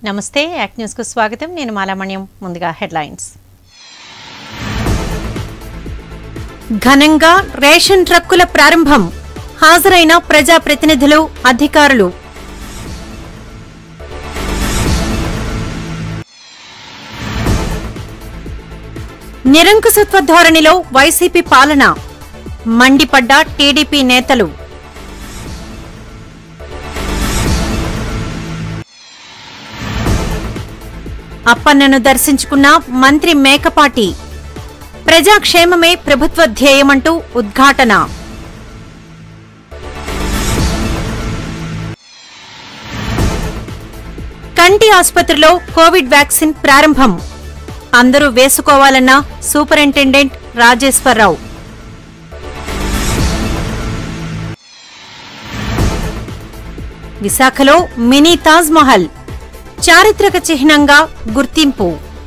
నమస్తే act news కు స్వాగతం నేను మాలామణ్యం ముందుగా హెడ్లైన్స్ ఘనంగా రేషన్ ట్రక్కుల ప్రారంభం హాజరైన ప్రజాప్రతినిధులు అధికారులు నిరంకుశత్వ ధోరణిలో వైసీపీ పాలన మండిపడ్డ టీడీపీ నేతలు అప్పన్నను దర్శించుకున్న మంత్రి మేకపాటి ప్రజాక్షేమమే ప్రభుత్వ ధ్యేయమంటూ ఉద్ఘాటన కంటి ఆసుపత్రిలో కోవిడ్ వ్యాక్సిన్ ప్రారంభం అందరూ వేసుకోవాలన్న సూపరింటెండెంట్ రాజేశ్వరరావు విశాఖలో మినీ తాజ్ మహల్ చారిత్రక చిహ్నంగా గుర్తింపు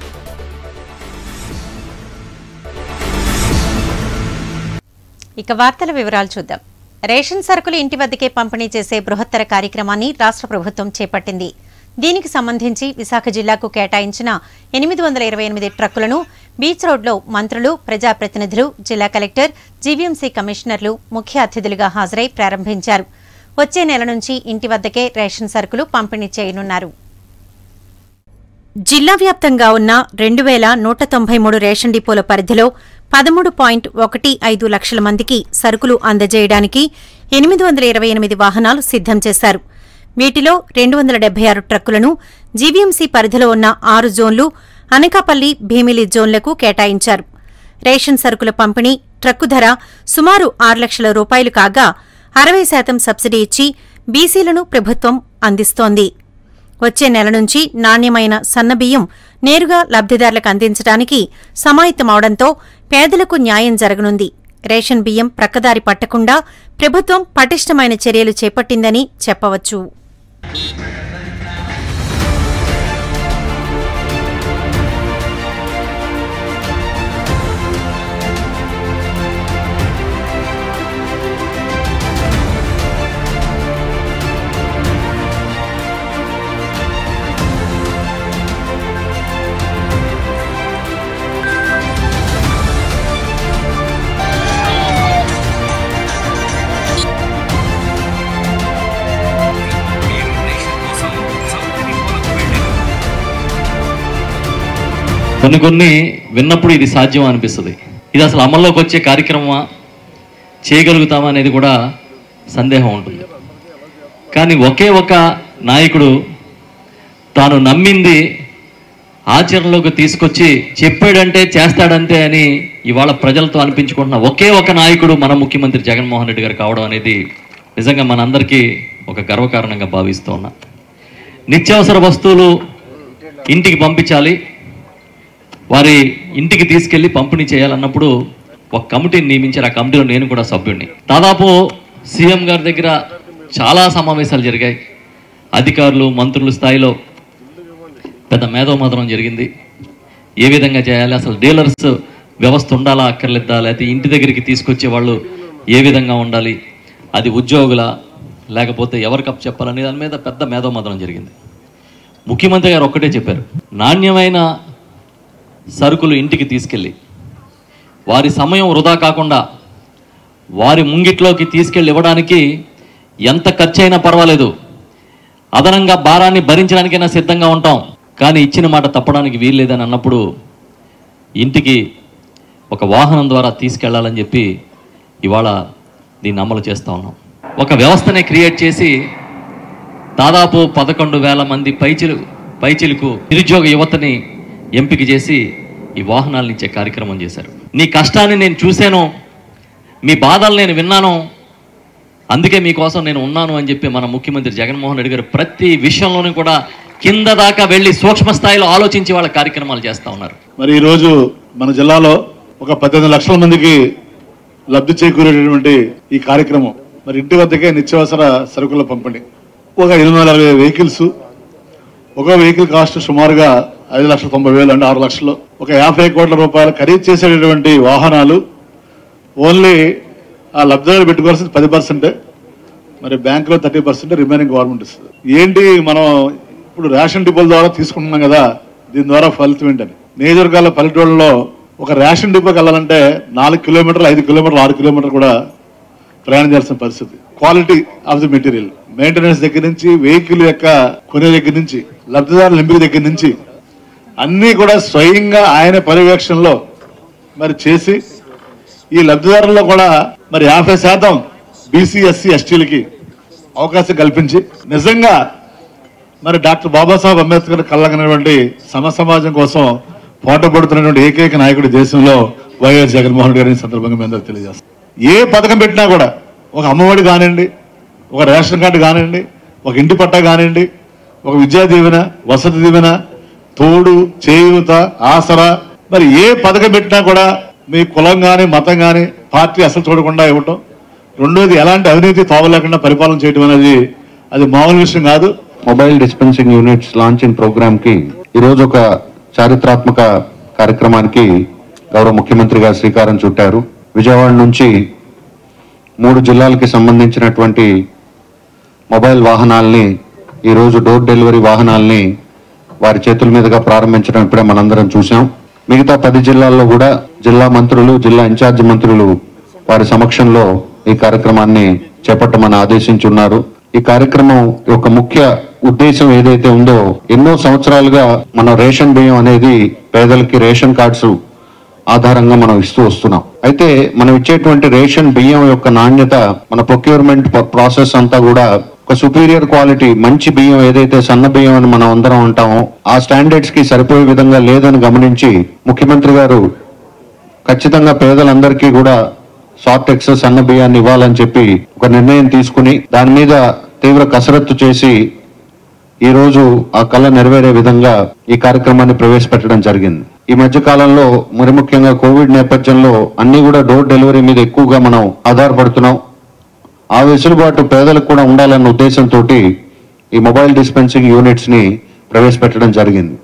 ఇక వార్తల వివరాలు చూద్దాం రేషన్ సరుకులు ఇంటి వద్దకే పంపిణీ చేసే బృహత్తర కార్యక్రమాన్ని రాష్ట్ర ప్రభుత్వం చేపట్టింది దీనికి సంబంధించి విశాఖ జిల్లాకు కేటాయించిన ఎనిమిది వందల ఇరవై ఎనిమిది ట్రక్కులను బీచ్ రోడ్లో మంత్రులు ప్రజాప్రతినిధులు జిల్లా కలెక్టర్ జీవీఎంసీ కమిషనర్లు ముఖ్య అతిథులుగా హాజరై ప్రారంభించారు వచ్చే నెల నుంచి ఇంటి వద్దకే రేషన్ సరుకులు పంపిణీ చేయనున్నారు జిల్లా వ్యాప్తంగా ఉన్న రెండు వేల నూట తొంభై మూడు రేషన్ డిపోల పరిధిలో పదమూడు పాయింట్ ఒకటి ఐదు లక్షల మందికి సరుకులు అందజేయడానికి ఎనిమిది వందల ఇరవై ఎనిమిది వాహనాలు సిద్దం చేశారు వీటిలో రెండు వందల డెబ్బై ఆరు ట్రక్కులను జీవీఎంసీ పరిధిలో ఉన్న ఆరు జోన్లు అనకాపల్లి భీమిలి జోన్లకు కేటాయించారు రేషన్ సరుకుల పంపిణీ ట్రక్కు ధర సుమారు ఆరు లక్షల రూపాయలు కాగా అరవై శాతం సబ్సిడీ ఇచ్చి బీసీలను ప్రభుత్వం అందిస్తోంది వచ్చే నెల నుంచి నాణ్యమైన సన్నబియ్యం నేరుగా లబ్దిదారులకు అందించడానికి సమాయత్తమవడంతో పేదలకు న్యాయం జరగనుంది రేషన్ బియ్యం ప్రక్కదారి పట్టకుండా ప్రభుత్వం పటిష్టమైన చర్యలు చేపట్టిందని చెప్పవచ్చు కొన్ని కొన్ని విన్నప్పుడు ఇది సాధ్యం అనిపిస్తుంది ఇది అసలు అమల్లోకి వచ్చే కార్యక్రమమా చేయగలుగుతామా అనేది కూడా సందేహం ఉంటుంది కానీ ఒకే ఒక నాయకుడు తాను నమ్మింది ఆచరణలోకి తీసుకొచ్చి చెప్పాడంటే చేస్తాడంతే అని ఇవాళ ప్రజలతో అనిపించుకుంటున్న ఒకే ఒక నాయకుడు మన ముఖ్యమంత్రి జగన్మోహన్ రెడ్డి గారు కావడం అనేది నిజంగా మనందరికీ ఒక గర్వకారణంగా భావిస్తూ ఉన్నా నిత్యావసర వస్తువులు ఇంటికి పంపించాలి వారి ఇంటికి తీసుకెళ్లి పంపిణీ చేయాలన్నప్పుడు ఒక కమిటీని నియమించారు ఆ కమిటీలో నేను కూడా సభ్యుడిని దాదాపు సీఎం గారి దగ్గర చాలా సమావేశాలు జరిగాయి అధికారులు మంత్రుల స్థాయిలో పెద్ద మేధోమథనం జరిగింది ఏ విధంగా చేయాలి అసలు డీలర్స్ వ్యవస్థ ఉండాలా అక్కర్లేదా లేకపోతే ఇంటి దగ్గరికి తీసుకొచ్చే వాళ్ళు ఏ విధంగా ఉండాలి అది ఉద్యోగుల లేకపోతే ఎవరికి అప్ చెప్పాలనే దాని మీద పెద్ద మేధోమథనం జరిగింది ముఖ్యమంత్రి గారు ఒక్కటే చెప్పారు నాణ్యమైన సరుకులు ఇంటికి తీసుకెళ్ళి వారి సమయం వృధా కాకుండా వారి ముంగిట్లోకి తీసుకెళ్ళి ఇవ్వడానికి ఎంత ఖర్చు అయినా పర్వాలేదు అదనంగా భారాన్ని భరించడానికైనా సిద్ధంగా ఉంటాం కానీ ఇచ్చిన మాట తప్పడానికి వీల్లేదని అన్నప్పుడు ఇంటికి ఒక వాహనం ద్వారా తీసుకెళ్లాలని చెప్పి ఇవాళ దీన్ని అమలు చేస్తూ ఉన్నాం ఒక వ్యవస్థనే క్రియేట్ చేసి దాదాపు పదకొండు వేల మంది పైచిలు పైచిలుకు నిరుద్యోగ యువతని ఎంపిక చేసి ఈ వాహనాలను ఇచ్చే కార్యక్రమం చేశారు నీ కష్టాన్ని నేను చూశాను మీ బాధలు నేను విన్నాను అందుకే మీకోసం నేను ఉన్నాను అని చెప్పి మన ముఖ్యమంత్రి జగన్మోహన్ రెడ్డి గారు ప్రతి విషయంలోనూ కూడా కింద దాకా వెళ్ళి సూక్ష్మ స్థాయిలో ఆలోచించి వాళ్ళ కార్యక్రమాలు చేస్తూ ఉన్నారు మరి ఈరోజు మన జిల్లాలో ఒక పద్దెనిమిది లక్షల మందికి లబ్ధి చేకూరేటటువంటి ఈ కార్యక్రమం మరి ఇంటి వద్దకే నిత్యావసర సరుకుల పంపిణీ ఒక ఎనిమిది వందల అరవై వెహికల్స్ ఒక వెహికల్ కాస్ట్ సుమారుగా ఐదు లక్షల తొంభై వేలు అంటే ఆరు లక్షలు ఒక యాభై కోట్ల రూపాయలు ఖరీదు చేసేటటువంటి వాహనాలు ఓన్లీ ఆ లబ్ధిదారులు పెట్టుకోవాల్సింది పది పర్సెంటే మరి బ్యాంకులో థర్టీ పర్సెంట్ రిమైనింగ్ గవర్నమెంట్ ఇస్తుంది ఏంటి మనం ఇప్పుడు రేషన్ డిపోల ద్వారా తీసుకుంటున్నాం కదా దీని ద్వారా ఫలితం ఏంటని నియోజకవర్గాల పల్లెటూళ్ళలో ఒక రేషన్ డిపోకి వెళ్ళాలంటే నాలుగు కిలోమీటర్లు ఐదు కిలోమీటర్లు ఆరు కిలోమీటర్లు కూడా ప్రయాణం చేయాల్సిన పరిస్థితి quality of the material maintenance దగ్గర నుంచి వెహికల్ యొక్క కొనే దగ్గర నుంచి లబ్ధిదారుల ఎంపిక దగ్గర నుంచి అన్నీ కూడా స్వయంగా ఆయన పర్యవేక్షణలో మరి చేసి ఈ లబ్ధిదారుల్లో కూడా మరి యాభై శాతం బీసీ ఎస్సీ ఎస్టీలకి అవకాశం కల్పించి నిజంగా మరి డాక్టర్ బాబాసాహెబ్ అంబేద్కర్ కళ్ళగనటువంటి సమ సమాజం కోసం పోటపడుతున్నటువంటి ఏకైక నాయకుడు దేశంలో వైఎస్ జగన్మోహన్ రెడ్డి గారిని ఈ సందర్భంగా మేము అందరికీ తెలియజేస్తాం ఏ పథకం పెట్టినా కూడా ఒక అమ్మఒడి కానివ్వండి ఒక రేషన్ కార్డు కానివ్వండి ఒక ఇంటి పట్టా కానివ్వండి ఒక విద్యా దీవెన వసతి దీవెన తోడు చేయూత ఆసరా మరి ఏ పథకం పెట్టినా కూడా మీ కులం కానీ మతం కానీ పార్టీ అసలు చూడకుండా ఇవ్వటం రెండోది ఎలాంటి అవినీతి తావలేకుండా పరిపాలన చేయడం అనేది అది మామూలు విషయం కాదు mobile dispensing units launching programme కి ఈరోజు ఒక చారిత్రాత్మక కార్యక్రమానికి గౌరవ ముఖ్యమంత్రి గారు శ్రీకారం చుట్టారు విజయవాడ నుంచి మూడు జిల్లాలకి సంబంధించినటువంటి మొబైల్ వాహనాల్ని ఈరోజు డోర్ డెలివరీ వాహనాల్ని వారి చేతుల మీదుగా ప్రారంభించడం ఇప్పుడే మనందరం చూసాం మిగతా పది జిల్లాల్లో కూడా జిల్లా మంత్రులు జిల్లా ఇన్ఛార్జి మంత్రులు వారి సమక్షంలో ఈ కార్యక్రమాన్ని చేపట్టమని ఆదేశించున్నారు ఈ కార్యక్రమం యొక్క ముఖ్య ఉద్దేశం ఏదైతే ఉందో ఎన్నో సంవత్సరాలుగా మన రేషన్ బియ్యం అనేది పేదలకి రేషన్ కార్డ్స్ ఆధారంగా మనం ఇస్తూ వస్తున్నాం అయితే మనం ఇచ్చేటువంటి రేషన్ బియ్యం యొక్క నాణ్యత మన ప్రొక్యూర్మెంట్ ప్రాసెస్ అంతా కూడా ఒక సుపీరియర్ క్వాలిటీ మంచి బియ్యం ఏదైతే సన్న బియ్యం అని మనం అందరం ఉంటామో ఆ స్టాండర్డ్స్ కి సరిపోయే విధంగా లేదని గమనించి ముఖ్యమంత్రి గారు ఖచ్చితంగా పేదలందరికీ కూడా సాఫ్ట్ ఎక్సెస్ అన్న బియ్యాన్ని ఇవ్వాలని చెప్పి ఒక నిర్ణయం తీసుకుని దాని మీద తీవ్ర కసరత్తు చేసి ఈ రోజు ఆ కళ నెరవేరే విధంగా ఈ కార్యక్రమాన్ని ప్రవేశపెట్టడం జరిగింది ఈ మధ్య కాలంలో మరి ముఖ్యంగా కోవిడ్ నేపథ్యంలో అన్ని కూడా డోర్ డెలివరీ మీద ఎక్కువగా మనం ఆధారపడుతున్నాం ఆ వెసులుబాటు పేదలకు కూడా ఉండాలన్న ఉద్దేశంతో ఈ మొబైల్ డిస్పెన్సింగ్ యూనిట్స్ ని ప్రవేశపెట్టడం జరిగింది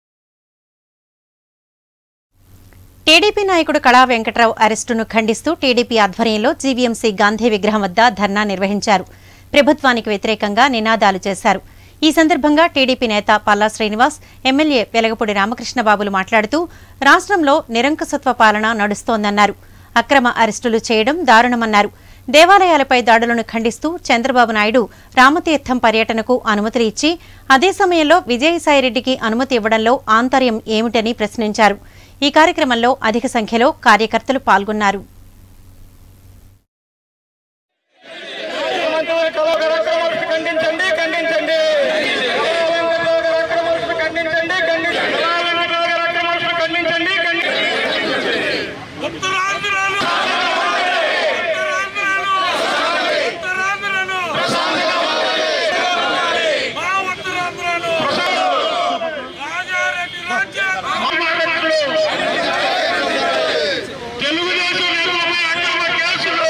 టీడీపీ నాయకుడు కళా వెంకట్రావు అరెస్టును ఖండిస్తూ టీడీపీ ఆధ్వర్యంలో జీవీఎంసీ గాంధీ విగ్రహం వద్ద ధర్నా నిర్వహించారు ప్రభుత్వానికి వ్యతిరేకంగా నినాదాలు చేశారు ఈ సందర్భంగా టీడీపీ నేత పల్లా శ్రీనివాస్ ఎమ్మెల్యే వెలగపూడి రామకృష్ణబాబులు మాట్లాడుతూ రాష్ట్రంలో నిరంకుశత్వ పాలన నడుస్తోందన్నారు అక్రమ అరెస్టులు చేయడం దారుణమన్నారు దేవాలయాలపై దాడులను ఖండిస్తూ చంద్రబాబు నాయుడు రామతీర్థం పర్యటనకు అనుమతులు ఇచ్చి అదే సమయంలో విజయసాయిరెడ్డికి అనుమతి ఇవ్వడంలో ఆంతర్యం ఏమిటని ప్రశ్నించారు ఈ కార్యక్రమంలో అధిక సంఖ్యలో కార్యకర్తలు పాల్గొన్నారు ఖండించండి ఖండించండి ఖండించండి ఖండించండి ఖండించండి ఉత్తరాంధ్రను ఉత్తరాంధ్రను మా ఉత్తరాంధ్రను రాజారెడ్డి తెలుగుదేశం నేతలపై అక్రమ కేసులు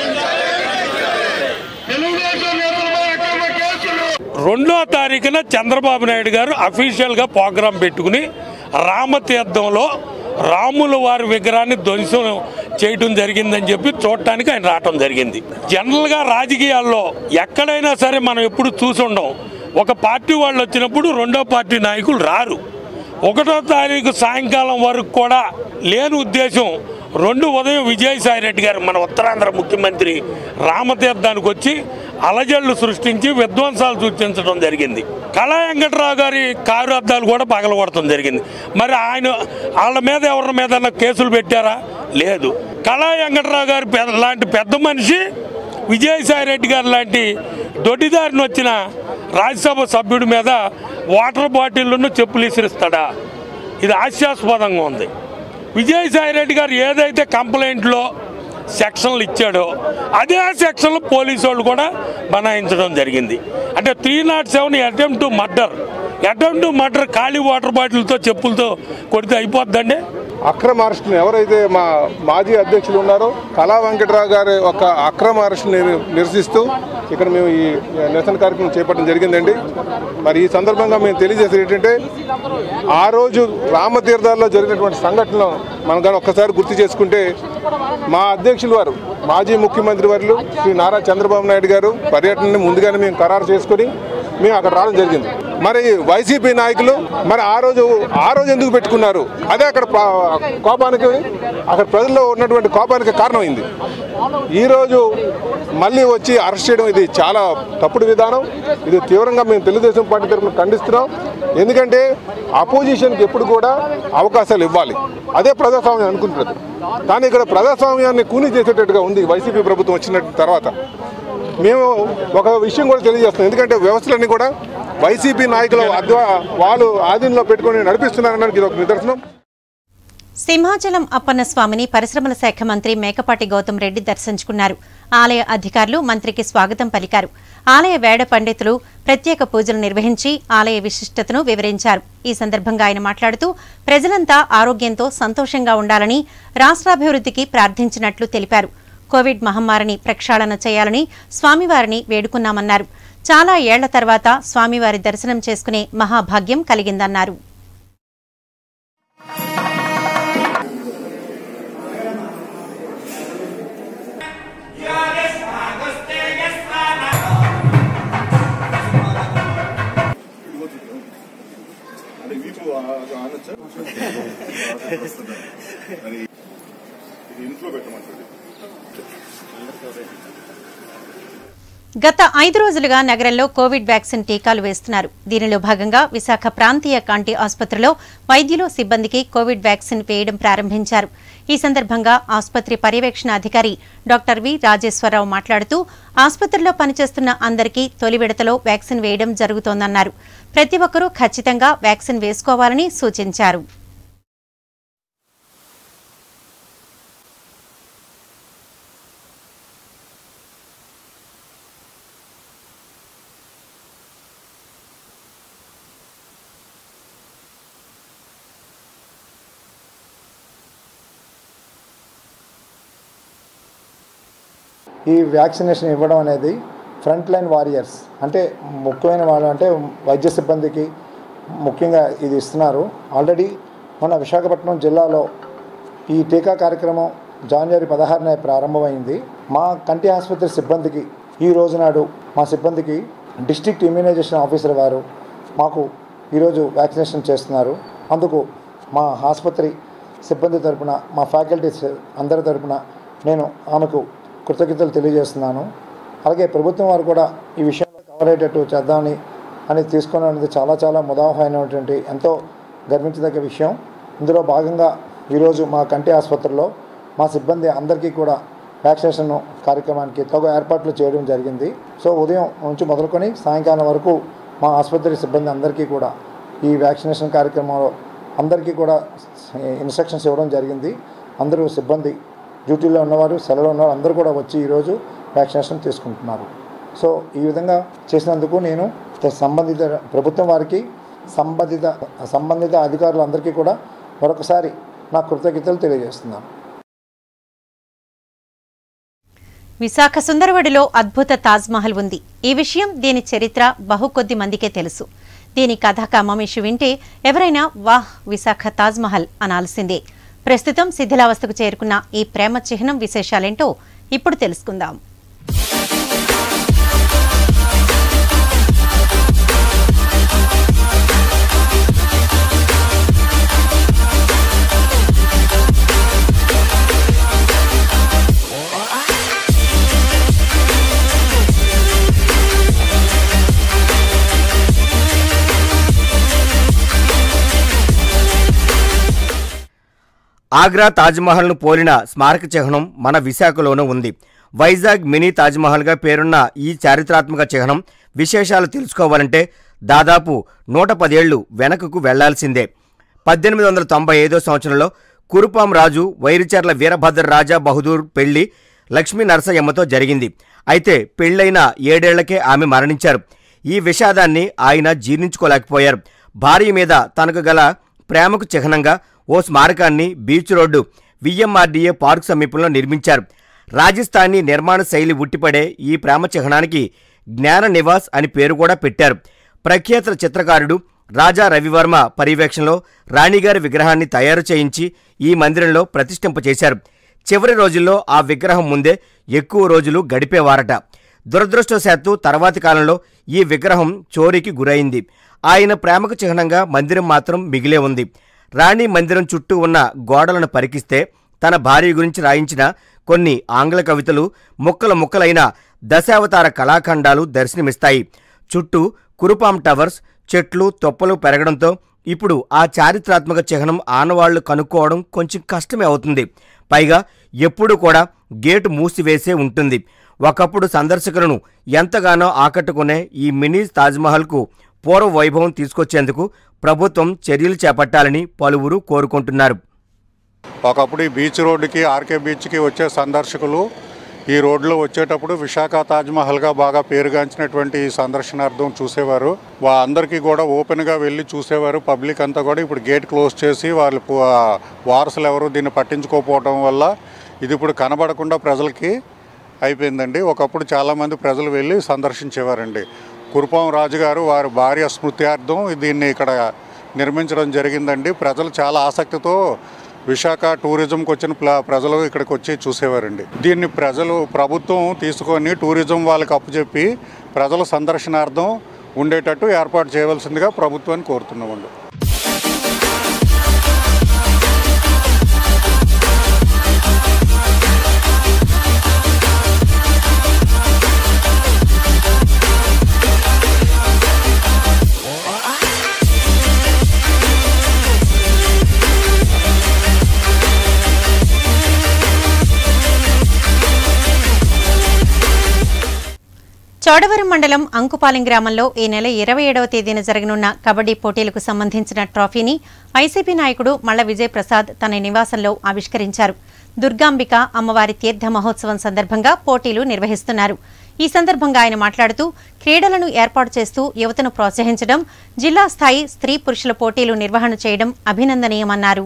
తెలుగుదేశం నేతలపై అక్రమ కేసులు రెండో తారీఖున చంద్రబాబు నాయుడు గారు అఫీషియల్గా ప్రోగ్రాం పెట్టుకుని రామతీర్థంలో రాముల వారి విగ్రహాన్ని ధ్వంసం చేయటం జరిగిందని చెప్పి చూడటానికి ఆయన రావటం జరిగింది జనరల్గా రాజకీయాల్లో ఎక్కడైనా సరే మనం ఎప్పుడు చూసుండం ఒక పార్టీ వాళ్ళు వచ్చినప్పుడు రెండో పార్టీ నాయకులు రారు ఒకటో తారీఖు సాయంకాలం వరకు కూడా లేని ఉద్దేశం రెండు ఉదయం విజయసాయి రెడ్డి గారు మన ఉత్తరాంధ్ర ముఖ్యమంత్రి రామతీర్థానికి వచ్చి అలజడులు సృష్టించి విధ్వంసాలు సృష్టించడం జరిగింది కళా వెంకట్రావు గారి కారు అద్దాలు కూడా పగలగొడటం జరిగింది మరి ఆయన వాళ్ళ మీద ఎవరి మీద కేసులు పెట్టారా లేదు కళా వెంకట్రావు గారి పెద్ద లాంటి పెద్ద మనిషి విజయసాయి రెడ్డి గారు లాంటి దొడ్డిదారిని వచ్చిన రాజ్యసభ సభ్యుడి మీద వాటర్ బాటిల్ను చెప్పులు ఇసిరిస్తాడా ఇది హాస్యాస్పదంగా ఉంది విజయసాయి రెడ్డి గారు ఏదైతే కంప్లైంట్లో సెక్షన్లు ఇచ్చాడో అదే సెక్షన్లు పోలీసు వాళ్ళు కూడా బనాయించడం జరిగింది అంటే three nought seven attempt to murder attempt to murder ఖాళీ వాటర్ బాటిల్తో చెప్పులతో కొడితే అయిపోద్దండి అక్రమ అరెస్టును ఎవరైతే మా మాజీ అధ్యక్షులు ఉన్నారో కళా వెంకటరావు గారి ఒక అక్రమ అరెస్టుని నిరసిస్తూ ఇక్కడ మేము ఈ నిరసన కార్యక్రమం చేపట్టడం జరిగిందండి మరి ఈ సందర్భంగా మేము తెలియజేసేది ఏంటంటే ఆ రోజు రామతీర్థాల్లో జరిగినటువంటి సంఘటనలు మనం కానీ ఒక్కసారి గుర్తు చేసుకుంటే మా అధ్యక్షులు వారు మాజీ ముఖ్యమంత్రి వర్యులు శ్రీ నారా చంద్రబాబు నాయుడు గారు పర్యటనని ముందుగానే మేము ఖరారు చేసుకొని మేము అక్కడ రావడం జరిగింది మరి వైసీపీ నాయకులు మరి ఆ రోజు ఆ రోజు ఎందుకు పెట్టుకున్నారు అదే అక్కడ పా- కోపానికి అక్కడ ప్రజల్లో ఉన్నటువంటి కోపానికి కారణమైంది ఈరోజు మళ్ళీ వచ్చి అరెస్ట్ చేయడం ఇది చాలా తప్పుడు విధానం ఇది తీవ్రంగా మేము తెలుగుదేశం పార్టీ తరఫున ఖండిస్తున్నాం ఎందుకంటే అపోజిషన్కి ఎప్పుడు కూడా అవకాశాలు ఇవ్వాలి అదే ప్రజాస్వామ్యం అనుకుంటున్నది కానీ ఇక్కడ ప్రజాస్వామ్యాన్ని కూని చేసేటట్టుగా ఉంది వైసీపీ ప్రభుత్వం వచ్చిన తర్వాత మేము ఒక విషయం కూడా తెలియజేస్తున్నాం ఎందుకంటే వ్యవస్థలన్నీ కూడా వైసీపీ నాయకులు అద్వా వాళ్ళు ఆధీనంలో పెట్టుకొని నడిపిస్తున్నారనడానికి ఇది ఒక నిదర్శనం సింహాచలం అప్పన్న స్వామిని పరిశ్రమల శాఖ మంత్రి మేకపాటి గౌతమ్ రెడ్డి దర్శించుకున్నారు ఆలయ అధికారులు మంత్రికి స్వాగతం పలికారు ఆలయ వేడ పండితులు ప్రత్యేక పూజలు నిర్వహించి ఆలయ విశిష్టతను వివరించారు ఈ సందర్భంగా ఆయన మాట్లాడుతూ ప్రజలంతా ఆరోగ్యంతో సంతోషంగా ఉండాలని రాష్ట్రాభివృద్ధికి ప్రార్థించినట్లు తెలిపారు కోవిడ్ మహమ్మారిని ప్రక్షాళన చేయాలని స్వామివారిని వేడుకున్నామన్నారు చాలా ఏళ్ల తర్వాత స్వామివారి దర్శనం చేసుకునే మహాభాగ్యం కలిగిందన్నారు గత ఐదు రోజులుగా నగరంలో కోవిడ్ వ్యాక్సిన్ టీకాలు వేస్తున్నారు దీనిలో భాగంగా విశాఖ ప్రాంతీయ కాంటి ఆసుపత్రిలో వైద్యులు సిబ్బందికి కోవిడ్ వ్యాక్సిన్ వేయడం ప్రారంభించారు ఈ సందర్భంగా ఆసుపత్రి పర్యవేక్షణ అధికారి డాక్టర్ వి రాజేశ్వరరావు మాట్లాడుతూ ఆసుపత్రిలో పనిచేస్తున్న అందరికీ తొలి విడతలో వ్యాక్సిన్ వేయడం జరుగుతోందన్నారు ప్రతి ఒక్కరూ ఖచ్చితంగా వ్యాక్సిన్ వేసుకోవాలని సూచించారు ఈ వ్యాక్సినేషన్ ఇవ్వడం అనేది ఫ్రంట్ లైన్ వారియర్స్ అంటే ముఖ్యమైన వాళ్ళు అంటే వైద్య సిబ్బందికి ముఖ్యంగా ఇది ఇస్తున్నారు ఆల్రెడీ మన విశాఖపట్నం జిల్లాలో ఈ టీకా కార్యక్రమం జనవరి పదహారున ప్రారంభమైంది మా కంటి ఆసుపత్రి సిబ్బందికి ఈ రోజు నాడు మా సిబ్బందికి డిస్ట్రిక్ట్ ఇమ్యూనైజేషన్ ఆఫీసర్ వారు మాకు ఈరోజు వ్యాక్సినేషన్ చేస్తున్నారు అందుకు మా ఆసుపత్రి సిబ్బంది తరపున మా ఫ్యాకల్టీస్ అందరి తరపున నేను ఆమెకు కృతజ్ఞతలు తెలియజేస్తున్నాను అలాగే ప్రభుత్వం వారు కూడా ఈ విషయంలో కవర్ అయ్యేటట్టు చేద్దామని అని తీసుకోవడం అనేది చాలా చాలా ముదాహమైనటువంటి ఎంతో గర్వించదగ్గ విషయం ఇందులో భాగంగా ఈరోజు మా కంటి ఆసుపత్రిలో మా సిబ్బంది అందరికీ కూడా వ్యాక్సినేషన్ కార్యక్రమానికి తగు ఏర్పాట్లు చేయడం జరిగింది సో ఉదయం నుంచి మొదలుకొని సాయంకాలం వరకు మా ఆసుపత్రి సిబ్బంది అందరికీ కూడా ఈ వ్యాక్సినేషన్ కార్యక్రమంలో అందరికీ కూడా ఇన్స్ట్రక్షన్స్ ఇవ్వడం జరిగింది అందరూ సిబ్బంది డ్యూటీలో ఉన్నవారు సెలవులో ఉన్నవారు అందరూ కూడా వచ్చి ఈరోజు వ్యాక్సినేషన్ తీసుకుంటున్నారు సో ఈ విధంగా చేసినందుకు నేను సంబంధిత ప్రభుత్వం వారికి సంబంధిత సంబంధిత అధికారులందరికీ కూడా మరొకసారి నా కృతజ్ఞతలు తెలియజేస్తున్నాను విశాఖ సుందరవడిలో అద్భుత తాజ్మహల్ ఉంది ఈ విషయం దీని చరిత్ర బహు కొద్ది మందికే తెలుసు దీని కథ కమమిషి వింటే ఎవరైనా వాహ్ విశాఖ తాజ్మహల్ అనాల్సిందే ప్రస్తుతం శిథిలావస్థకు చేరుకున్న ఈ ప్రేమ చిహ్నం విశేషాలేంటో ఇప్పుడు తెలుసుకుందాం ఆగ్రా తాజ్మహల్ను పోలిన స్మారక చిహ్నం మన విశాఖలోనూ ఉంది వైజాగ్ మినీ తాజ్మహల్గా పేరున్న ఈ చారిత్రాత్మక చిహ్నం విశేషాలు తెలుసుకోవాలంటే దాదాపు నూట పదేళ్లు వెనకకు వెళ్లాల్సిందే పద్దెనిమిది వందల తొంభై ఐదో సంవత్సరంలో కురుపాం రాజు వైరిచర్ల వీరభద్ర రాజా బహదూర్ పెళ్లి లక్ష్మీ నరసయ్యమ్మతో జరిగింది అయితే పెళ్లైన ఏడేళ్లకే ఆమె మరణించారు ఈ విషాదాన్ని ఆయన జీర్ణించుకోలేకపోయారు భార్య మీద తనకు గల ప్రేమకు చిహ్నంగా ఓ స్మారకాన్ని బీచ్ రోడ్డు విఎంఆర్డీఏ పార్క్ సమీపంలో నిర్మించారు రాజస్థానీ నిర్మాణ శైలి ఉట్టిపడే ఈ ప్రేమ చిహ్నానికి జ్ఞాన నివాస్ అని పేరు కూడా పెట్టారు ప్రఖ్యాత చిత్రకారుడు రాజా రవివర్మ పర్యవేక్షణలో రాణిగారి విగ్రహాన్ని తయారు చేయించి ఈ మందిరంలో ప్రతిష్ఠింపచేశారు చివరి రోజుల్లో ఆ విగ్రహం ముందే ఎక్కువ రోజులు గడిపేవారట దురదృష్టవశాత్తు తర్వాతి కాలంలో ఈ విగ్రహం చోరీకి గురైంది ఆయన ప్రేమకు చిహ్నంగా మందిరం మాత్రం మిగిలే ఉంది రాణి మందిరం చుట్టూ ఉన్న గోడలను పరికిస్తే తన భార్య గురించి రాయించిన కొన్ని ఆంగ్ల కవితలు ముక్కల ముక్కలైన దశావతార కళాఖండాలు దర్శనమిస్తాయి చుట్టూ కురుపాం టవర్స్ చెట్లు తొప్పలు పెరగడంతో ఇప్పుడు ఆ చారిత్రాత్మక చిహ్నం ఆనవాళ్లు కనుక్కోవడం కొంచెం కష్టమే అవుతుంది పైగా ఎప్పుడు కూడా గేటు మూసివేసే ఉంటుంది ఒకప్పుడు సందర్శకులను ఎంతగానో ఆకట్టుకునే ఈ మినీ తాజ్మహల్కు పూర్వ వైభవం తీసుకొచ్చేందుకు ప్రభుత్వం చర్యలు చేపట్టాలని పలువురు కోరుకుంటున్నారు ఒకప్పుడు ఈ బీచ్ రోడ్డుకి ఆర్కే బీచ్కి వచ్చే సందర్శకులు ఈ రోడ్లో వచ్చేటప్పుడు విశాఖ తాజ్మహల్గా బాగా పేరుగాంచినటువంటి ఈ సందర్శనార్థం చూసేవారు వా అందరికీ కూడా ఓపెన్గా వెళ్ళి చూసేవారు పబ్లిక్ అంతా కూడా ఇప్పుడు గేట్ క్లోజ్ చేసి వాళ్ళు పు- ఆ వారసులు ఎవరు దీన్ని పట్టించుకోకపోవడం వల్ల ఇది ఇప్పుడు కనబడకుండా ప్రజలకి అయిపోయిందండి ఒకప్పుడు చాలామంది ప్రజలు వెళ్ళి సందర్శించేవారండి కురుపాం రాజు గారు వారి భార్య స్మృత్యార్థం దీన్ని ఇక్కడ నిర్మించడం జరిగిందండి ప్రజలు చాలా ఆసక్తితో విశాఖ టూరిజంకి వచ్చిన ప్ల- ప్రజలు ఇక్కడికి వచ్చి చూసేవారండి దీన్ని ప్రజలు ప్రభుత్వం తీసుకొని టూరిజం వాళ్ళకి అప్పచెప్పి ప్రజల సందర్శనార్థం ఉండేటట్టు ఏర్పాటు చేయవలసిందిగా ప్రభుత్వాన్ని కోరుతున్నామండి చోడవరం మండలం అంకుపాలెం గ్రామంలో ఈ నెల ఇరవై ఏడవ తేదీన జరగనున్న కబడ్డీ పోటీలకు సంబంధించిన ట్రోఫీని వైసీపీ నాయకుడు మల్ల విజయ్ ప్రసాద్ తన నివాసంలో ఆవిష్కరించారు దుర్గాంబిక అమ్మవారి తీర్థ మహోత్సవం సందర్భంగా పోటీలు నిర్వహిస్తున్నారు ఈ సందర్భంగా ఆయన మాట్లాడుతూ క్రీడలను ఏర్పాటు చేస్తూ యువతను ప్రోత్సహించడం జిల్లా స్థాయి స్త్రీ పురుషుల పోటీలు నిర్వహణ చేయడం అభినందనీయమన్నారు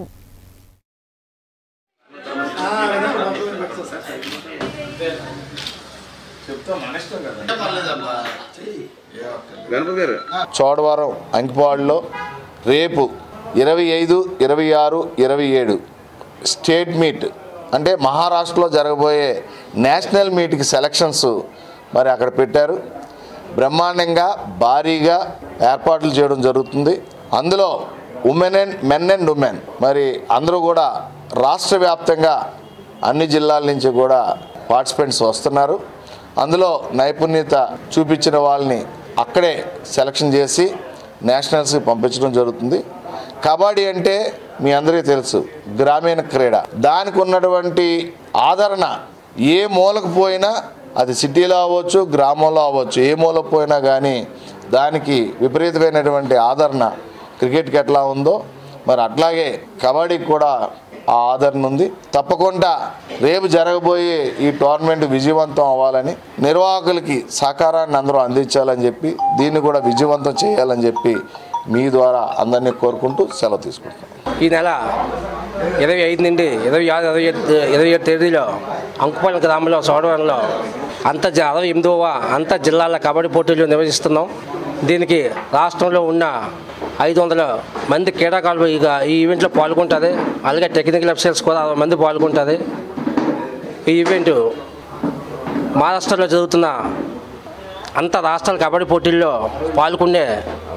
చోడవరం అంకిపాడులో రేపు ఇరవై ఐదు ఇరవై ఆరు ఇరవై ఏడు స్టేట్ మీట్ అంటే మహారాష్ట్రలో జరగబోయే నేషనల్ మీట్కి సెలక్షన్స్ మరి అక్కడ పెట్టారు బ్రహ్మాండంగా భారీగా ఏర్పాట్లు చేయడం జరుగుతుంది అందులో women and men and women మరి అందరూ కూడా రాష్ట్ర వ్యాప్తంగా అన్ని జిల్లాల నుంచి కూడా పార్టిసిపెంట్స్ వస్తున్నారు అందులో నైపుణ్యత చూపించిన వాళ్ళని అక్కడే సెలక్షన్ చేసి నేషనల్స్కి పంపించడం జరుగుతుంది కబడ్డీ అంటే మీ అందరికీ తెలుసు గ్రామీణ క్రీడ దానికి ఉన్నటువంటి ఆదరణ ఏ మూలకు పోయినా అది సిటీలో అవ్వచ్చు గ్రామంలో అవ్వచ్చు ఏ మూలకు పోయినా కానీ దానికి విపరీతమైనటువంటి ఆదరణ క్రికెట్కి ఎట్లా ఉందో మరి అట్లాగే కబడ్డీకి కూడా ఆ ఆదరణ ఉంది తప్పకుండా రేపు జరగబోయే ఈ టోర్నమెంట్ విజయవంతం అవ్వాలని నిర్వాహకులకి సహకారాన్ని అందరూ అందించాలని చెప్పి దీన్ని కూడా విజయవంతం చేయాలని చెప్పి మీ ద్వారా అందరినీ కోరుకుంటూ సెలవు తీసుకుంటాం ఈ నెల ఇరవై ఐదు నుండి ఇరవై ఆరు ఇరవై ఏడు ఇరవై ఏడు తేదీలో అంకుపాలెం గ్రామంలో సోడవరంలో అంత జ- అరవై ఎనిమిదవ అంత జిల్లాల కబడ్డీ పోటీలు నిర్వహిస్తున్నాం దీనికి రాష్ట్రంలో ఉన్న ఐదు వందల మంది క్రీడాకారులు ఇక ఈ ఈవెంట్లో పాల్గొంటుంది అలాగే టెక్నికల్ అఫీసర్స్ కూడా అరవై మంది పాల్గొంటుంది ఈ ఈవెంట్ మహారాష్ట్రలో జరుగుతున్న అంత రాష్ట్రాల కబడ్డీ పోటీల్లో పాల్గొనే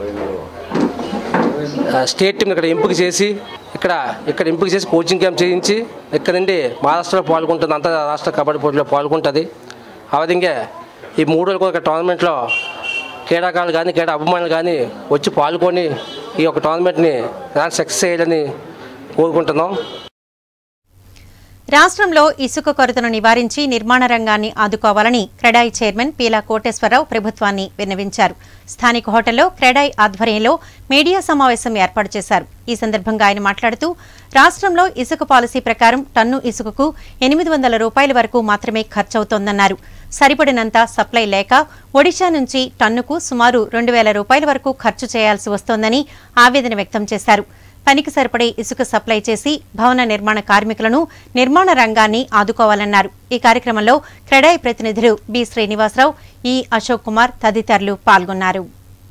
ఆ, స్టేట్ టీం ఇక్కడ ఎంపిక చేసి ఇక్కడ ఇక్కడ ఎంపిక చేసి కోచింగ్ క్యాంప్ చేయించి ఇక్కడ నుండి మహారాష్ట్రలో పాల్గొంటుంది అంత రాష్ట్ర కబడ్డీ పోటీలో పాల్గొంటుంది ఆ విధంగా ఈ మూడు రోజులకు ఒక టోర్నమెంట్లో క్రీడాకారులు కానీ క్రీడా అభిమానులు కానీ వచ్చి పాల్గొని ఈ యొక్క టోర్నమెంట్ని సక్సెస్ చేయాలని కోరుకుంటున్నాం రాష్ట్రంలో ఇసుక కొరతను నివారించి నిర్మాణ రంగాన్ని ఆదుకోవాలని క్రెడాయి చైర్మన్ పీలా కోటేశ్వరరావు ప్రభుత్వాన్ని విన్నవించారు స్థానిక హోటల్లో క్రెడాయి ఆధ్వర్యంలో మీడియా సమావేశం ఏర్పాటు చేశారు ఈ సందర్భంగా ఆయన మాట్లాడుతూ రాష్ట్రంలో ఇసుక పాలసీ ప్రకారం టన్ను ఇసుకకు ఎనిమిది వందల రూపాయల వరకు మాత్రమే ఖర్చవుతోందన్నారు సరిపడినంత సప్లై లేక ఒడిశా నుంచి టన్నుకు సుమారు రెండు వేల రూపాయల వరకు ఖర్చు చేయాల్సి వస్తోందని ఆవేదన వ్యక్తం చేశారు పనికి సరిపడే ఇసుక సప్లై చేసి భవన నిర్మాణ కార్మికులను నిర్మాణ రంగాన్ని ఆదుకోవాలన్నారు ఈ కార్యక్రమంలో క్రెడాయి ప్రతినిధులు బి శ్రీనివాసరావు ఈ అశోక్ కుమార్ తదితరులు పాల్గొన్నారు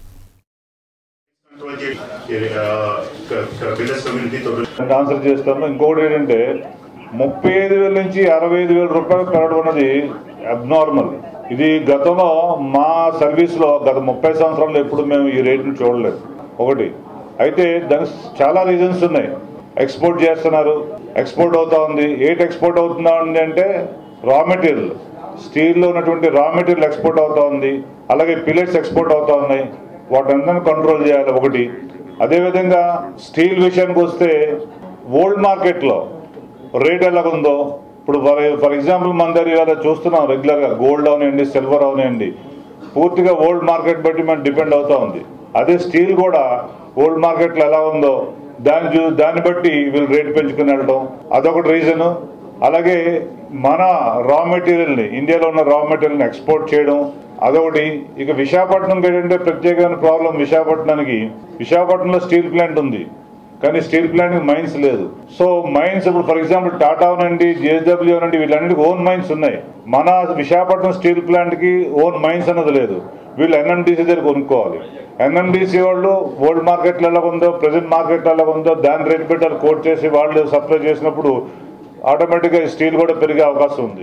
ఆన్సర్ చేస్తాను ఇంకొకటి ఏంటంటే ముప్పై ఐదు వేల నుంచి అరవై ఐదు వేల రూపాయలు పెరగడం అనేది అబ్నార్మల్ ఇది గతంలో మా సర్వీస్లో గత ముప్పై సంవత్సరాలు ఎప్పుడు మేము ఈ రేటును చూడలేదు ఒకటి అయితే దానికి చాలా రీజన్స్ ఉన్నాయి ఎక్స్పోర్ట్ చేస్తున్నారు ఎక్స్పోర్ట్ అవుతా ఉంది ఏంటి ఎక్స్పోర్ట్ అవుతుందా ఉంది అంటే రా మెటీరియల్ స్టీల్లో ఉన్నటువంటి రా మెటీరియల్ ఎక్స్పోర్ట్ అవుతా ఉంది అలాగే పిల్లెట్స్ ఎక్స్పోర్ట్ అవుతా ఉన్నాయి వాటందరిని కంట్రోల్ చేయాలి ఒకటి అదేవిధంగా స్టీల్ విషయానికి వస్తే ఓల్డ్ మార్కెట్లో రేట్ ఎలాగుందో ఇప్పుడు ఫర్ ఫర్ ఎగ్జాంపుల్ మన దగ్గర ఇవాళ చూస్తున్నాం రెగ్యులర్గా గోల్డ్ అవనివ్వండి సిల్వర్ అవనివ్వండి పూర్తిగా ఓల్డ్ మార్కెట్ బట్టి మనం డిపెండ్ అవుతా ఉంది అదే స్టీల్ కూడా ఓల్డ్ మార్కెట్లో ఎలా ఉందో దాన్ని చూ దాన్ని బట్టి వీళ్ళు రేట్ పెంచుకుని వెళ్ళడం అదొకటి రీజన్ అలాగే మన రా మెటీరియల్ని ఇండియాలో ఉన్న రా మెటీరియల్ని ఎక్స్పోర్ట్ చేయడం అదొకటి ఇక విశాఖపట్నం ఏంటంటే ప్రత్యేకమైన ప్రాబ్లం విశాఖపట్నానికి విశాఖపట్నంలో స్టీల్ ప్లాంట్ ఉంది కానీ స్టీల్ ప్లాంట్ మైన్స్ లేదు సో మైన్స్ ఇప్పుడు ఫర్ ఎగ్జాంపుల్ టాటా అవనండి జేఎస్డబ్ల్యూ అనండి వీళ్ళన్నిటికీ ఓన్ మైన్స్ ఉన్నాయి మన విశాఖపట్నం స్టీల్ ప్లాంట్ కి ఓన్ మైన్స్ అన్నది లేదు వీళ్ళు ఎన్ఎండిసి దగ్గర కొనుక్కోవాలి ఎన్ఎండిసి వాళ్ళు ఓల్డ్ మార్కెట్లో ఎలా ఉందో ప్రజెంట్ మార్కెట్లో ఎలా ఉందో దాని రేట్ పెట్టి వాళ్ళు కోట్ చేసి వాళ్ళు సప్లై చేసినప్పుడు ఆటోమేటిక్గా స్టీల్ కూడా పెరిగే అవకాశం ఉంది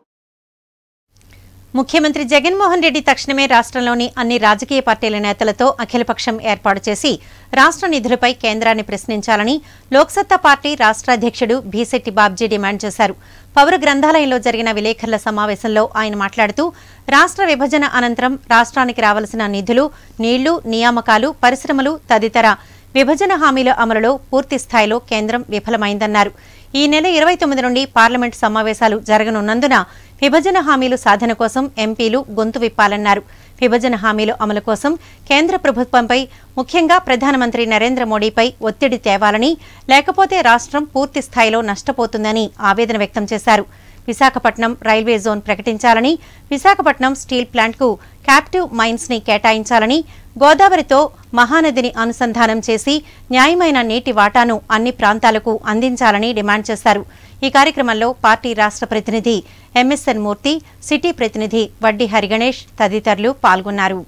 ముఖ్యమంత్రి జగన్మోహన్ రెడ్డి తక్షణమే రాష్ట్రంలోని అన్ని రాజకీయ పార్టీల నేతలతో అఖిలపక్షం ఏర్పాటు చేసి రాష్ట్ర నిధులపై కేంద్రాన్ని ప్రశ్నించాలని లోక్సత్తా పార్టీ రాష్ట్ర అధ్యక్షుడు భీశెట్టి బాబ్జీ డిమాండ్ చేశారు పౌర గ్రంథాలయంలో జరిగిన విలేకరుల సమావేశంలో ఆయన మాట్లాడుతూ రాష్ట్ర విభజన అనంతరం రాష్ట్రానికి రావాల్సిన నిధులు నీళ్లు నియామకాలు పరిశ్రమలు తదితర విభజన హామీల అమలులో పూర్తి స్థాయిలో కేంద్రం విఫలమైందన్నారు ఈ నెల ఇరవై తొమ్మిది నుండి పార్లమెంట్ సమావేశాలు జరగనున్నందున విభజన హామీలు సాధన కోసం ఎంపీలు గొంతు విప్పాలన్నారు విభజన హామీలు అమలు కోసం కేంద్ర ప్రభుత్వంపై ముఖ్యంగా ప్రధానమంత్రి నరేంద్ర మోడీపై ఒత్తిడి తేవాలని లేకపోతే రాష్ట్రం పూర్తి స్థాయిలో నష్టపోతుందని ఆవేదన వ్యక్తం చేశారు విశాఖపట్నం రైల్వే జోన్ ప్రకటించాలని విశాఖపట్నం స్టీల్ ప్లాంట్కు క్యాప్టివ్ మైన్స్ ని కేటాయించాలని గోదావరితో మహానదిని అనుసంధానం చేసి న్యాయమైన నీటి వాటాను అన్ని ప్రాంతాలకు అందించాలని డిమాండ్ చేశారు ఈ కార్యక్రమంలో పార్టీ రాష్ట్ర ప్రతినిధి ఎంఎస్ఎన్ మూర్తి సిటీ ప్రతినిధి వడ్డీ హరిగణేష్ తదితరులు పాల్గొన్నారు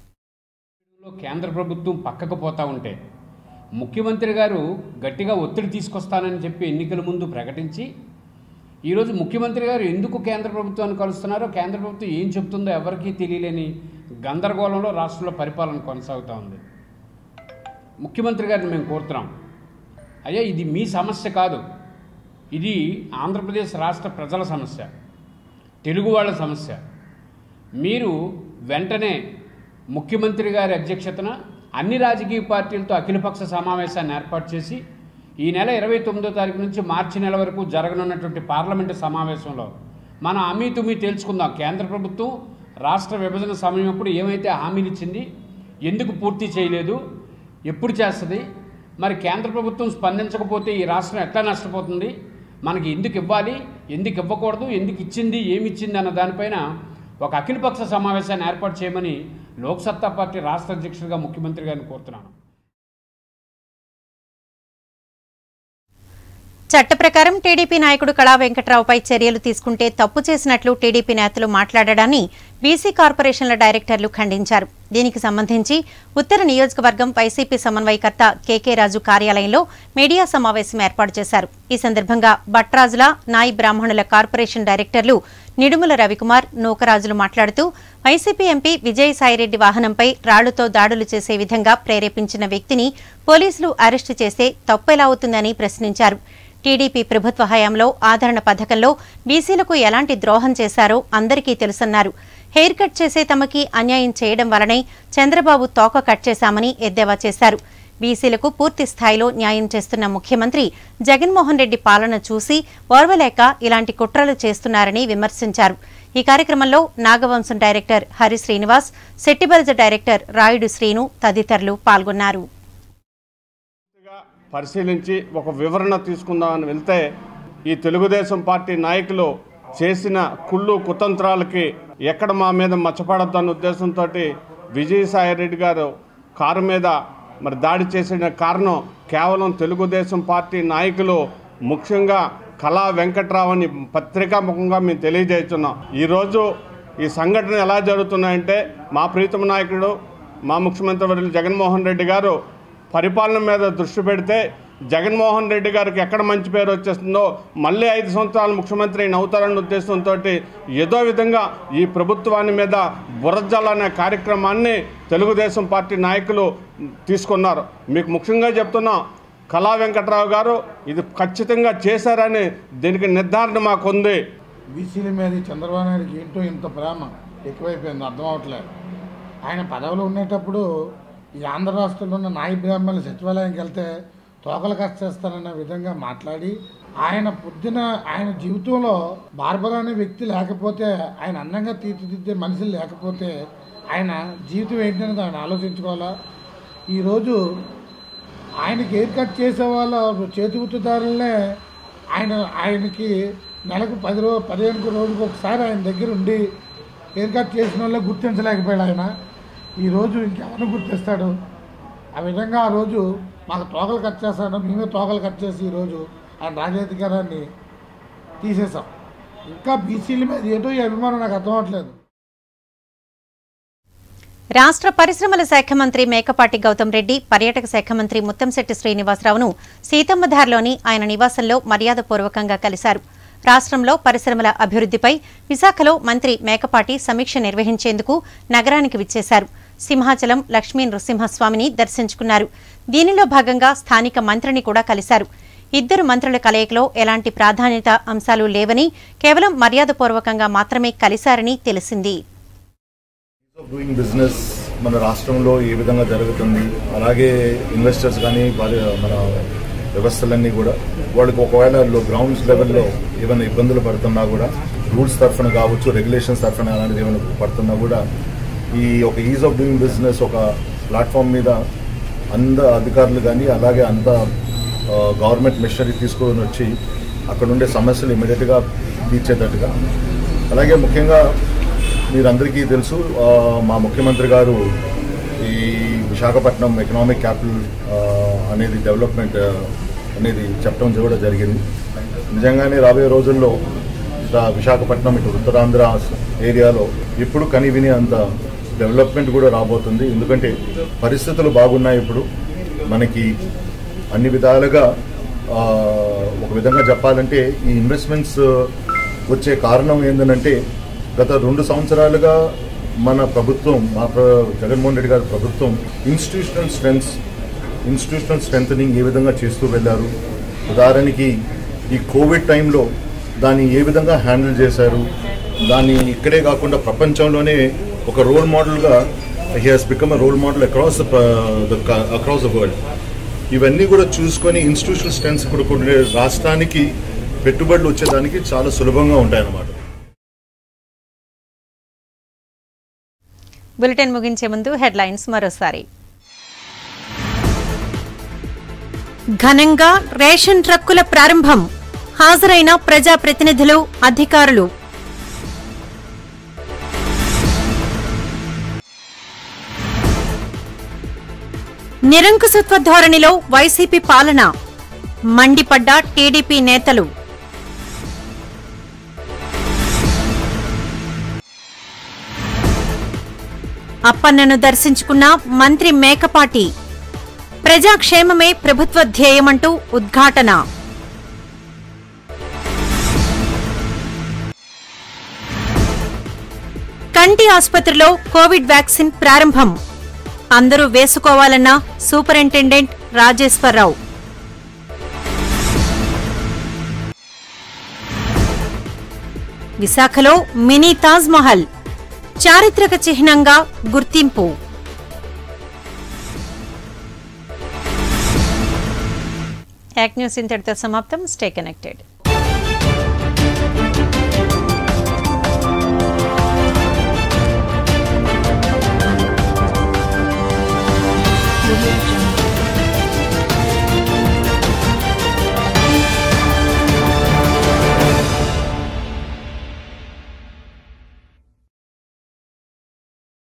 కేంద్ర ప్రభుత్వం పక్కకు పోతా ఉంటే ముఖ్యమంత్రి గారు గట్టిగా ఒత్తిడి తీసుకొస్తానని చెప్పి ఎన్నికల ముందు ప్రకటించి ఈరోజు ముఖ్యమంత్రి గారు ఎందుకు కేంద్ర ప్రభుత్వాన్ని కలుస్తున్నారో కేంద్ర ప్రభుత్వం ఏం చెప్తుందో ఎవరికీ తెలియలేని గందరగోళంలో రాష్ట్రంలో పరిపాలన కొనసాగుతూ ఉంది ముఖ్యమంత్రి గారిని మేము కోరుతున్నాం అయ్యా ఇది మీ సమస్య కాదు ఇది ఆంధ్రప్రదేశ్ రాష్ట్ర ప్రజల సమస్య తెలుగు వాళ్ళ సమస్య మీరు వెంటనే ముఖ్యమంత్రి గారి అధ్యక్షతన అన్ని రాజకీయ పార్టీలతో అఖిలపక్ష సమావేశాన్ని ఏర్పాటు చేసి ఈ నెల ఇరవై తొమ్మిదో తారీఖు నుంచి మార్చి నెల వరకు జరగనున్నటువంటి పార్లమెంటు సమావేశంలో మనం హామీ తుమ్మి తేల్చుకుందాం కేంద్ర ప్రభుత్వం రాష్ట్ర విభజన సమయం అప్పుడు ఏమైతే హామీలు ఇచ్చింది ఎందుకు పూర్తి చేయలేదు ఎప్పుడు చేస్తుంది మరి కేంద్ర ప్రభుత్వం స్పందించకపోతే ఈ రాష్ట్రం ఎట్లా నష్టపోతుంది మనకి ఎందుకు ఇవ్వాలి ఎందుకు ఇవ్వకూడదు ఎందుకు ఇచ్చింది ఏమి ఇచ్చింది అన్న దానిపైన ఒక అఖిలపక్ష సమావేశాన్ని ఏర్పాటు చేయమని లోక్సత్తా పార్టీ రాష్ట్ర అధ్యక్షుడిగా ముఖ్యమంత్రి గారిని కోరుతున్నాను చట్ట ప్రకారం టీడీపీ నాయకుడు కళా వెంకట్రావుపై చర్యలు తీసుకుంటే తప్పు చేసినట్లు టీడీపీ నేతలు మాట్లాడారని బీసీ కార్పొరేషన్ల డైరెక్టర్లు ఖండించారు దీనికి సంబంధించి ఉత్తర నియోజకవర్గం వైసీపీ సమన్వయకర్త కేకే రాజు కార్యాలయంలో మీడియా సమావేశం ఏర్పాటు చేశారు ఈ సందర్భంగా భట్రాజుల నాయి బ్రాహ్మణుల కార్పొరేషన్ డైరెక్టర్లు నిడుముల రవికుమార్ నూకరాజులు మాట్లాడుతూ వైసీపీ ఎంపీ విజయసాయిరెడ్డి వాహనంపై రాళ్లతో దాడులు చేసే విధంగా ప్రేరేపించిన వ్యక్తిని పోలీసులు అరెస్టు చేస్తే తప్పెలా అవుతుందని ప్రశ్నించారు టీడీపీ ప్రభుత్వ హయాంలో ఆదరణ పథకంలో బీసీలకు ఎలాంటి ద్రోహం చేశారో అందరికీ తెలుసన్నారు హెయిర్ కట్ చేసే తమకి అన్యాయం చేయడం వలనే చంద్రబాబు తోక కట్ చేశామని ఎద్దేవా చేశారు బీసీలకు పూర్తి స్థాయిలో న్యాయం చేస్తున్న ముఖ్యమంత్రి జగన్మోహన్ రెడ్డి పాలన చూసి ఓర్వలేక ఇలాంటి కుట్రలు చేస్తున్నారని విమర్శించారు ఈ కార్యక్రమంలో నాగవంశం డైరెక్టర్ హరి శ్రీనివాస్ శెట్టిబల్జ డైరెక్టర్ రాయుడు శ్రీను తదితరులు పాల్గొన్నారు పరిశీలించి ఒక వివరణ తీసుకుందామని వెళ్తే ఈ తెలుగుదేశం పార్టీ నాయకులు చేసిన కుళ్ళు కుతంత్రాలకి ఎక్కడ మా మీద మచ్చపడద్దన్న ఉద్దేశంతో విజయసాయిరెడ్డి గారు కారు మీద మరి దాడి చేసిన కారణం కేవలం తెలుగుదేశం పార్టీ నాయకులు ముఖ్యంగా కళా వెంకట్రావు అని పత్రికాముఖంగా మేము తెలియజేస్తున్నాం ఈరోజు ఈ సంఘటన ఎలా జరుగుతున్నాయంటే మా ప్రీతమ నాయకుడు మా ముఖ్యమంత్రి వర్యులు జగన్మోహన్ రెడ్డి గారు పరిపాలన మీద దృష్టి పెడితే జగన్మోహన్ రెడ్డి గారికి ఎక్కడ మంచి పేరు వచ్చేస్తుందో మళ్ళీ ఐదు సంవత్సరాలు ముఖ్యమంత్రి అయిన అవుతారన్న ఉద్దేశంతో ఏదో విధంగా ఈ ప్రభుత్వాన్ని మీద బురజాలనే కార్యక్రమాన్ని తెలుగుదేశం పార్టీ నాయకులు తీసుకున్నారు మీకు ముఖ్యంగా చెప్తున్నాం కళా వెంకట్రావు గారు ఇది ఖచ్చితంగా చేశారని దీనికి నిర్ధారణ మాకుంది బీసీల మీద ఈ చంద్రబాబు నాయుడుకి ఏంటో ఇంత ప్రేమ ఎక్కువైపోయింది అర్థం అవట్లేదు ఆయన పదవిలో ఉండేటప్పుడు ఈ ఆంధ్ర రాష్ట్రంలో ఉన్న నాయి బ్రాహ్మణులు సచివాలయంకి వెళ్తే తోకలు కష్టేస్తారన్న విధంగా మాట్లాడి ఆయన పొద్దున ఆయన జీవితంలో బార్బర్ అనే వ్యక్తి లేకపోతే ఆయన అందంగా తీర్చిదిద్దే మనుషులు లేకపోతే ఆయన జీవితం ఏంటనేది ఆయన ఆలోచించుకోవాలా ఈరోజు ఆయనకి హెయిర్ కట్ చేసే వాళ్ళ చేతిగుట్టుదారులనే ఆయన ఆయనకి నెలకు పది రోజు పదిహేను రోజులకు ఒకసారి ఆయన దగ్గర ఉండి హెయిర్ కట్ చేసిన వాళ్ళే గుర్తించలేకపోయాడు ఆయన ఈరోజు ఇంకెవరిని గుర్తిస్తాడు ఆ విధంగా ఆ రోజు మాకు తోకలు కట్ చేస్తాడు మేమే తోకలు కట్ చేసి ఈరోజు ఆయన రాజాధికారాన్ని తీసేసాం ఇంకా బీసీల మీద ఏంటో ఈ అభిమానం నాకు అర్థం అవట్లేదు రాష్ట్ర పరిశ్రమల శాఖ మంత్రి మేకపాటి గౌతమ్ రెడ్డి పర్యాటక శాఖ మంత్రి ముత్తంశెట్టి శ్రీనివాసరావును సీతమ్మధార్లోని ఆయన నివాసంలో మర్యాదపూర్వకంగా కలిశారు రాష్ట్రంలో పరిశ్రమల అభివృద్ధిపై విశాఖలో మంత్రి మేకపాటి సమీక్ష నిర్వహించేందుకు నగరానికి విచ్చేశారు సింహాచలం లక్ష్మీ నృసింహస్వామిని దర్శించుకున్నారు దీనిలో భాగంగా స్థానిక మంత్రిని కూడా కలిశారు ఇద్దరు మంత్రుల కలయికలో ఎలాంటి ప్రాధాన్యత అంశాలు లేవని కేవలం మర్యాదపూర్వకంగా మాత్రమే కలిశారని తెలిసింది డూయింగ్ బిజినెస్ మన రాష్ట్రంలో ఏ విధంగా జరుగుతుంది అలాగే ఇన్వెస్టర్స్ కానీ వారి మన వ్యవస్థలన్నీ కూడా వాళ్ళకి ఒకవేళ గ్రౌండ్స్ లెవెల్లో ఏమైనా ఇబ్బందులు పడుతున్నా కూడా రూల్స్ తరఫున కావచ్చు రెగ్యులేషన్స్ తరఫున అలాంటిది ఏమైనా పడుతున్నా కూడా ఈ ఒక ఈజ్ ఆఫ్ డూయింగ్ బిజినెస్ ఒక ప్లాట్ఫామ్ మీద అంద అధికారులు కానీ అలాగే అంత గవర్నమెంట్ మిషనరీ తీసుకొని వచ్చి అక్కడ ఉండే సమస్యలు ఇమీడియట్గా తీర్చేటట్టుగా అలాగే ముఖ్యంగా మీరందరికీ తెలుసు ఆ, మా ముఖ్యమంత్రి గారు ఈ విశాఖపట్నం ఎకనామిక్ క్యాపిటల్ అనేది డెవలప్మెంట్ ఆ, అనేది చెప్పడం కూడా జరిగింది నిజంగానే రాబోయే రోజుల్లో ఇట విశాఖపట్నం ఇటు ఉత్తరాంధ్ర ఏరియాలో ఎప్పుడు కని విని అంత డెవలప్మెంట్ కూడా రాబోతుంది ఎందుకంటే పరిస్థితులు బాగున్నాయి ఇప్పుడు మనకి అన్ని విధాలుగా ఆ, ఒక విధంగా చెప్పాలంటే ఈ ఇన్వెస్ట్మెంట్స్ వచ్చే కారణం ఏంటంటే గత రెండు సంవత్సరాలుగా మన ప్రభుత్వం మా ప్ర- జగన్మోహన్ రెడ్డి గారి ప్రభుత్వం ఇన్స్టిట్యూషనల్ స్ట్రెంగ్స్ ఇన్స్టిట్యూషనల్ స్ట్రెంథనింగ్ ఏ విధంగా చేస్తూ వెళ్ళారు ఉదాహరణకి ఈ కోవిడ్ టైంలో దాన్ని ఏ విధంగా హ్యాండిల్ చేశారు దాన్ని ఇక్కడే కాకుండా ప్రపంచంలోనే ఒక రోల్ మోడల్గా he has become a role model across the across the world ఇవన్నీ కూడా చూసుకొని ఇన్స్టిట్యూషనల్ స్ట్రెంగ్స్ ఇప్పుడు కొన్ని రాష్ట్రానికి పెట్టుబడులు వచ్చేదానికి చాలా సులభంగా ఉంటాయన్నమాట బులెటిన్ ముగించే ముందు హెడ్లైన్స్ మరోసారి ఘనంగా రేషన్ ట్రక్కుల ప్రారంభం హాజరైన ప్రజాప్రతినిధులు అధికారులు నిరంకుశత్వ ధోరణిలో వైసీపీ పాలన మండిపడ్డ టీడీపీ నేతలు అప్పన్నను దర్శించుకున్న మంత్రి మేకపాటి ప్రజాక్షేమమే ప్రభుత్వ ధ్యేయమంటూ ఉద్ఘాటన కంటి ఆసుపత్రిలో కోవిడ్ వ్యాక్సిన్ ప్రారంభం అందరూ వేసుకోవాలన్న సూపరింటెండెంట్ రాజేశ్వరరావు విశాఖలో మినీ తాజ్ మహల్ చారిత్రక చిహ్నంగా గుర్తింపు యాక్ న్యూస్ ఇంతటితో సమాప్తం స్టే కనెక్టెడ్ Audio